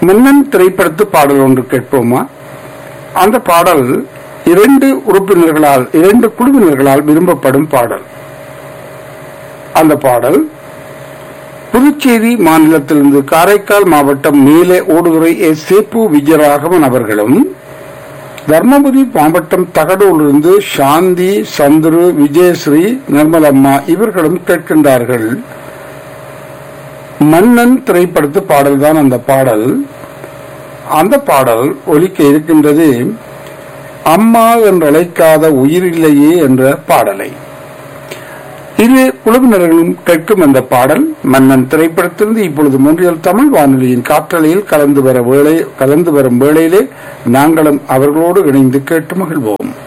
மன்னன் திரைப்படத்து பாடல் ஒன்று கேட்போமா அந்த பாடல் இரண்டு உறுப்பினர்களால் இரண்டு குழுவினர்களால் விரும்பப்படும் பாடல் அந்த பாடல் புதுச்சேரி மாநிலத்திலிருந்து காரைக்கால் மாவட்டம் மேலே ஓடுதுறை எஸ் சேப்பு விஜயராகவன் அவர்களும் தர்மபுரி மாவட்டம் தகடூரிலிருந்து சாந்தி சந்துரு விஜயஸ்ரீ நிர்மலம்மா இவர்களும் கேட்கின்றார்கள் மன்னன் திரைப்படத்து பாடல்தான் அந்த பாடல் அந்த பாடல் ஒலிக்க இருக்கின்றது அம்மா என்று அழைக்காத உயிரில்லையே என்ற பாடலை இரு குழுவினர்களும் கேட்கும் அந்த பாடல் மன்னன் திரைப்படத்திலிருந்து இப்பொழுது மூன்றியல் தமிழ் வானொலியின் காற்றலையில் கலந்து வர வேளை கலந்து வரும் வேளையிலே நாங்களும் அவர்களோடு இணைந்து கேட்டு மகிழ்வோம்